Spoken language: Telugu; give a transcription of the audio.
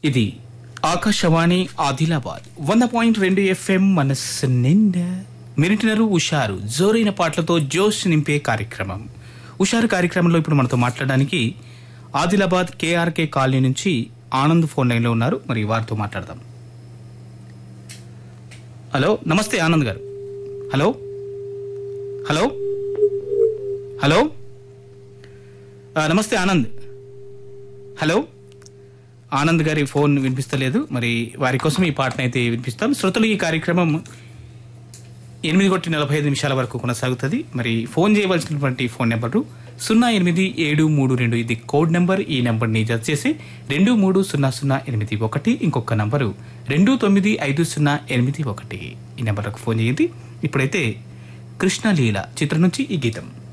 ఇది ఆకాశవాణి ఆదిలాబాద్ వంద పాయింట్ రెండు ఎఫ్ఎం మనస్సు నిండా మిరిటినరు ఉషారు జోరైన పాటలతో జోష్ నింపే కార్యక్రమం ఉషారు కార్యక్రమంలో ఇప్పుడు మనతో మాట్లాడడానికి ఆదిలాబాద్ కేఆర్కే కాలనీ నుంచి ఆనంద్ ఫోన్ లైన్లో ఉన్నారు మరి వారితో మాట్లాడదాం హలో నమస్తే ఆనంద్ గారు హలో హలో హలో ఆ, నమస్తే ఆనంద్ హలో ఆనంద్ గారి ఫోన్ వినిపిస్తలేదు మరి వారి కోసం ఈ పాటను అయితే వినిపిస్తాం శ్రోతలు ఈ కార్యక్రమం ఎనిమిది కొట్టి నలభై ఐదు నిమిషాల వరకు కొనసాగుతుంది మరి ఫోన్ చేయవలసినటువంటి ఫోన్ నెంబరు సున్నా ఎనిమిది ఏడు మూడు రెండు ఇది కోడ్ నెంబర్ ఈ నెంబర్ని జత చేసి రెండు మూడు సున్నా సున్నా ఎనిమిది ఒకటి ఇంకొక నంబరు రెండు తొమ్మిది ఐదు సున్నా ఎనిమిది ఒకటి ఈ నెంబర్లకు ఫోన్ చేయండి ఇప్పుడైతే కృష్ణలీల చిత్రం నుంచి ఈ గీతం